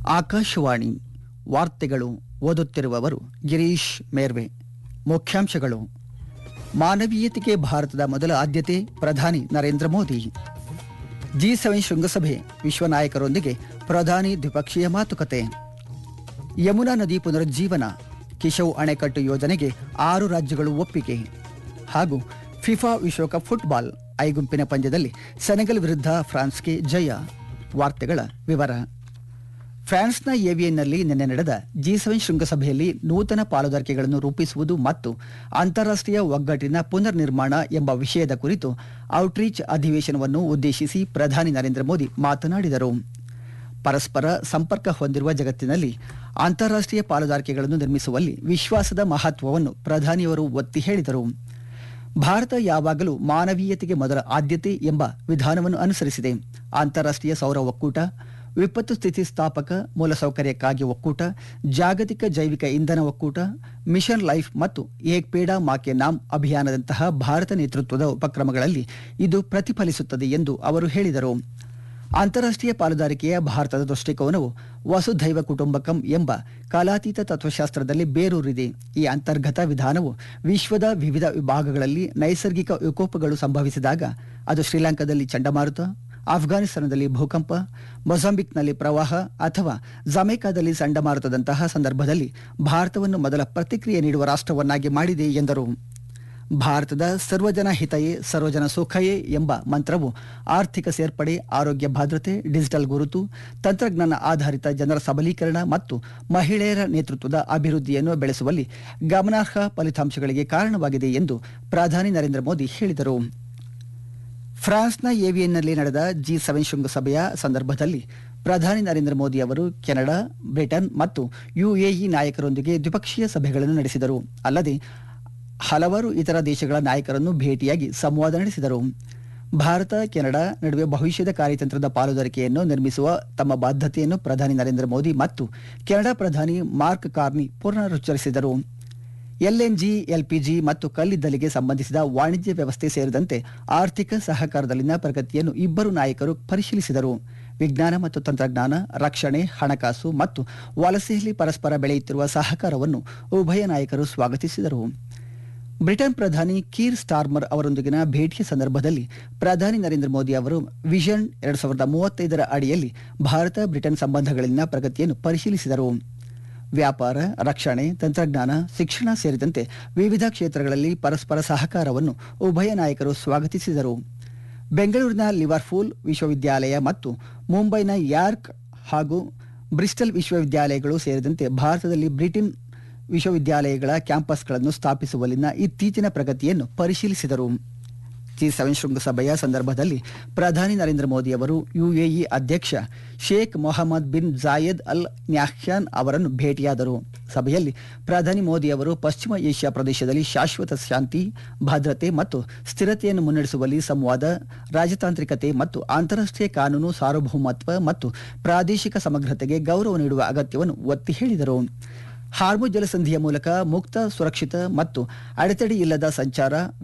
ಆಕಾಶವಾಣಿ ವಾರ್ತೆಗಳು ಓದುತ್ತಿರುವವರು ಗಿರೀಶ್ ಮೇರ್ವೆ ಮುಖ್ಯಾಂಶಗಳು ಮಾನವೀಯತೆಗೆ ಭಾರತದ ಮೊದಲ ಆದ್ಯತೆ ಪ್ರಧಾನಿ ನರೇಂದ್ರ ಮೋದಿ ಜಿ ಸೆವೆನ್ ಶೃಂಗಸಭೆ ವಿಶ್ವ ನಾಯಕರೊಂದಿಗೆ ಪ್ರಧಾನಿ ದ್ವಿಪಕ್ಷೀಯ ಮಾತುಕತೆ ಯಮುನಾ ನದಿ ಪುನರುಜ್ಜೀವನ ಕಿಶವ್ ಅಣೆಕಟ್ಟು ಯೋಜನೆಗೆ ಆರು ರಾಜ್ಯಗಳು ಒಪ್ಪಿಗೆ ಹಾಗೂ ಫಿಫಾ ವಿಶ್ವಕಪ್ ಫುಟ್ಬಾಲ್ ಐ ಗುಂಪಿನ ಪಂದ್ಯದಲ್ಲಿ ಸೆನೆಗಲ್ ವಿರುದ್ಧ ಫ್ರಾನ್ಸ್ಗೆ ಜಯ ವಾರ್ತೆಗಳ ವಿವರ ಫ್ರಾನ್ಸ್ನ ಏವಿಯನ್ನಲ್ಲಿ ನಿನ್ನೆ ನಡೆದ ಜಿ ಸೆವೆನ್ ಶೃಂಗಸಭೆಯಲ್ಲಿ ನೂತನ ಪಾಲುದಾರಿಕೆಗಳನ್ನು ರೂಪಿಸುವುದು ಮತ್ತು ಅಂತಾರಾಷ್ಟ್ರೀಯ ಒಗ್ಗಟ್ಟಿನ ಪುನರ್ ನಿರ್ಮಾಣ ಎಂಬ ವಿಷಯದ ಕುರಿತು ಔಟ್ರೀಚ್ ಅಧಿವೇಶನವನ್ನು ಉದ್ದೇಶಿಸಿ ಪ್ರಧಾನಿ ನರೇಂದ್ರ ಮೋದಿ ಮಾತನಾಡಿದರು ಪರಸ್ಪರ ಸಂಪರ್ಕ ಹೊಂದಿರುವ ಜಗತ್ತಿನಲ್ಲಿ ಅಂತಾರಾಷ್ಟ್ರೀಯ ಪಾಲುದಾರಿಕೆಗಳನ್ನು ನಿರ್ಮಿಸುವಲ್ಲಿ ವಿಶ್ವಾಸದ ಮಹತ್ವವನ್ನು ಪ್ರಧಾನಿಯವರು ಒತ್ತಿ ಹೇಳಿದರು ಭಾರತ ಯಾವಾಗಲೂ ಮಾನವೀಯತೆಗೆ ಮೊದಲ ಆದ್ಯತೆ ಎಂಬ ವಿಧಾನವನ್ನು ಅನುಸರಿಸಿದೆ ಅಂತಾರಾಷ್ಟ್ರೀಯ ಸೌರ ಒಕ್ಕೂಟ ವಿಪತ್ತು ಸ್ಥಿತಿ ಸ್ಥಾಪಕ ಮೂಲಸೌಕರ್ಯಕ್ಕಾಗಿ ಒಕ್ಕೂಟ ಜಾಗತಿಕ ಜೈವಿಕ ಇಂಧನ ಒಕ್ಕೂಟ ಮಿಷನ್ ಲೈಫ್ ಮತ್ತು ಏಕ್ ಪೇಡಾ ಮಾಕೆ ನಾಮ್ ಅಭಿಯಾನದಂತಹ ಭಾರತ ನೇತೃತ್ವದ ಉಪಕ್ರಮಗಳಲ್ಲಿ ಇದು ಪ್ರತಿಫಲಿಸುತ್ತದೆ ಎಂದು ಅವರು ಹೇಳಿದರು ಅಂತಾರಾಷ್ಟ್ರೀಯ ಪಾಲುದಾರಿಕೆಯ ಭಾರತದ ದೃಷ್ಟಿಕೋನವು ವಸುಧೈವ ಕುಟುಂಬಕಂ ಎಂಬ ಕಾಲಾತೀತ ತತ್ವಶಾಸ್ತ್ರದಲ್ಲಿ ಬೇರೂರಿದೆ ಈ ಅಂತರ್ಗತ ವಿಧಾನವು ವಿಶ್ವದ ವಿವಿಧ ವಿಭಾಗಗಳಲ್ಲಿ ನೈಸರ್ಗಿಕ ವಿಕೋಪಗಳು ಸಂಭವಿಸಿದಾಗ ಅದು ಶ್ರೀಲಂಕಾದಲ್ಲಿ ಚಂಡಮಾರುತ ಆಫ್ಘಾನಿಸ್ತಾನದಲ್ಲಿ ಭೂಕಂಪ ಮೊಜಾಂಬಿಕ್ನಲ್ಲಿ ಪ್ರವಾಹ ಅಥವಾ ಜಮೈಕಾದಲ್ಲಿ ಚಂಡಮಾರುತದಂತಹ ಸಂದರ್ಭದಲ್ಲಿ ಭಾರತವನ್ನು ಮೊದಲ ಪ್ರತಿಕ್ರಿಯೆ ನೀಡುವ ರಾಷ್ಟ್ರವನ್ನಾಗಿ ಮಾಡಿದೆ ಎಂದರು ಭಾರತದ ಸರ್ವಜನ ಹಿತಯೇ ಸರ್ವಜನ ಸುಖಯೇ ಎಂಬ ಮಂತ್ರವು ಆರ್ಥಿಕ ಸೇರ್ಪಡೆ ಆರೋಗ್ಯ ಭದ್ರತೆ ಡಿಜಿಟಲ್ ಗುರುತು ತಂತ್ರಜ್ಞಾನ ಆಧಾರಿತ ಜನರ ಸಬಲೀಕರಣ ಮತ್ತು ಮಹಿಳೆಯರ ನೇತೃತ್ವದ ಅಭಿವೃದ್ಧಿಯನ್ನು ಬೆಳೆಸುವಲ್ಲಿ ಗಮನಾರ್ಹ ಫಲಿತಾಂಶಗಳಿಗೆ ಕಾರಣವಾಗಿದೆ ಎಂದು ಪ್ರಧಾನಿ ನರೇಂದ್ರ ಮೋದಿ ಹೇಳಿದರು ಫ್ರಾನ್ಸ್ನ ಏವಿಯನ್ನಲ್ಲಿ ನಡೆದ ಜಿ ಸೆವೆನ್ ಶೃಂಗಸಭೆಯ ಸಂದರ್ಭದಲ್ಲಿ ಪ್ರಧಾನಿ ನರೇಂದ್ರ ಮೋದಿ ಅವರು ಕೆನಡಾ ಬ್ರಿಟನ್ ಮತ್ತು ಯುಎಇ ನಾಯಕರೊಂದಿಗೆ ದ್ವಿಪಕ್ಷೀಯ ಸಭೆಗಳನ್ನು ನಡೆಸಿದರು ಅಲ್ಲದೆ ಹಲವಾರು ಇತರ ದೇಶಗಳ ನಾಯಕರನ್ನು ಭೇಟಿಯಾಗಿ ಸಂವಾದ ನಡೆಸಿದರು ಭಾರತ ಕೆನಡಾ ನಡುವೆ ಭವಿಷ್ಯದ ಕಾರ್ಯತಂತ್ರದ ಪಾಲುದಾರಿಕೆಯನ್ನು ನಿರ್ಮಿಸುವ ತಮ್ಮ ಬಾಧ್ಯತೆಯನ್ನು ಪ್ರಧಾನಿ ನರೇಂದ್ರ ಮೋದಿ ಮತ್ತು ಕೆನಡಾ ಪ್ರಧಾನಿ ಮಾರ್ಕ್ ಕಾರ್ನಿ ಪುನರುಚ್ಚರಿಸಿದರು ಎಲ್ಎನ್ಜಿ ಎಲ್ಪಿಜಿ ಮತ್ತು ಕಲ್ಲಿದ್ದಲಿಗೆ ಸಂಬಂಧಿಸಿದ ವಾಣಿಜ್ಯ ವ್ಯವಸ್ಥೆ ಸೇರಿದಂತೆ ಆರ್ಥಿಕ ಸಹಕಾರದಲ್ಲಿನ ಪ್ರಗತಿಯನ್ನು ಇಬ್ಬರು ನಾಯಕರು ಪರಿಶೀಲಿಸಿದರು ವಿಜ್ಞಾನ ಮತ್ತು ತಂತ್ರಜ್ಞಾನ ರಕ್ಷಣೆ ಹಣಕಾಸು ಮತ್ತು ವಲಸೆಯಲ್ಲಿ ಪರಸ್ಪರ ಬೆಳೆಯುತ್ತಿರುವ ಸಹಕಾರವನ್ನು ಉಭಯ ನಾಯಕರು ಸ್ವಾಗತಿಸಿದರು ಬ್ರಿಟನ್ ಪ್ರಧಾನಿ ಕೀರ್ ಸ್ಟಾರ್ಮರ್ ಅವರೊಂದಿಗಿನ ಭೇಟಿಯ ಸಂದರ್ಭದಲ್ಲಿ ಪ್ರಧಾನಿ ನರೇಂದ್ರ ಮೋದಿ ಅವರು ವಿಷನ್ ಎರಡ್ ಸಾವಿರದ ಮೂವತ್ತೈದರ ಅಡಿಯಲ್ಲಿ ಭಾರತ ಬ್ರಿಟನ್ ಸಂಬಂಧಗಳಲ್ಲಿನ ಪ್ರಗತಿಯನ್ನು ಪರಿಶೀಲಿಸಿದರು ವ್ಯಾಪಾರ ರಕ್ಷಣೆ ತಂತ್ರಜ್ಞಾನ ಶಿಕ್ಷಣ ಸೇರಿದಂತೆ ವಿವಿಧ ಕ್ಷೇತ್ರಗಳಲ್ಲಿ ಪರಸ್ಪರ ಸಹಕಾರವನ್ನು ಉಭಯ ನಾಯಕರು ಸ್ವಾಗತಿಸಿದರು ಬೆಂಗಳೂರಿನ ಲಿವರ್ಪೂಲ್ ವಿಶ್ವವಿದ್ಯಾಲಯ ಮತ್ತು ಮುಂಬೈನ ಯಾರ್ಕ್ ಹಾಗೂ ಬ್ರಿಸ್ಟಲ್ ವಿಶ್ವವಿದ್ಯಾಲಯಗಳು ಸೇರಿದಂತೆ ಭಾರತದಲ್ಲಿ ಬ್ರಿಟನ್ ವಿಶ್ವವಿದ್ಯಾಲಯಗಳ ಕ್ಯಾಂಪಸ್ಗಳನ್ನು ಸ್ಥಾಪಿಸುವಲ್ಲಿನ ಇತ್ತೀಚಿನ ಪ್ರಗತಿಯನ್ನು ಪರಿಶೀಲಿಸಿದರು ಜಿ ಸೆವೆನ್ ಶೃಂಗಸಭೆಯ ಸಂದರ್ಭದಲ್ಲಿ ಪ್ರಧಾನಿ ನರೇಂದ್ರ ಮೋದಿ ಅವರು ಯುಎಇ ಅಧ್ಯಕ್ಷ ಶೇಖ್ ಮೊಹಮ್ಮದ್ ಬಿನ್ ಜಾಯದ್ ಅಲ್ ನ್ಯಾಹ್ಯಾನ್ ಅವರನ್ನು ಭೇಟಿಯಾದರು ಸಭೆಯಲ್ಲಿ ಪ್ರಧಾನಿ ಮೋದಿ ಅವರು ಪಶ್ಚಿಮ ಏಷ್ಯಾ ಪ್ರದೇಶದಲ್ಲಿ ಶಾಶ್ವತ ಶಾಂತಿ ಭದ್ರತೆ ಮತ್ತು ಸ್ಥಿರತೆಯನ್ನು ಮುನ್ನಡೆಸುವಲ್ಲಿ ಸಂವಾದ ರಾಜತಾಂತ್ರಿಕತೆ ಮತ್ತು ಅಂತಾರಾಷ್ಟ್ರೀಯ ಕಾನೂನು ಸಾರ್ವಭೌಮತ್ವ ಮತ್ತು ಪ್ರಾದೇಶಿಕ ಸಮಗ್ರತೆಗೆ ಗೌರವ ನೀಡುವ ಅಗತ್ಯವನ್ನು ಒತ್ತಿ ಹೇಳಿದರು ಹಾರ್ಮು ಜಲಸಂಧಿಯ ಮೂಲಕ ಮುಕ್ತ ಸುರಕ್ಷಿತ ಮತ್ತು ಅಡೆತಡೆ ಇಲ್ಲದ ಸಂಚಾರ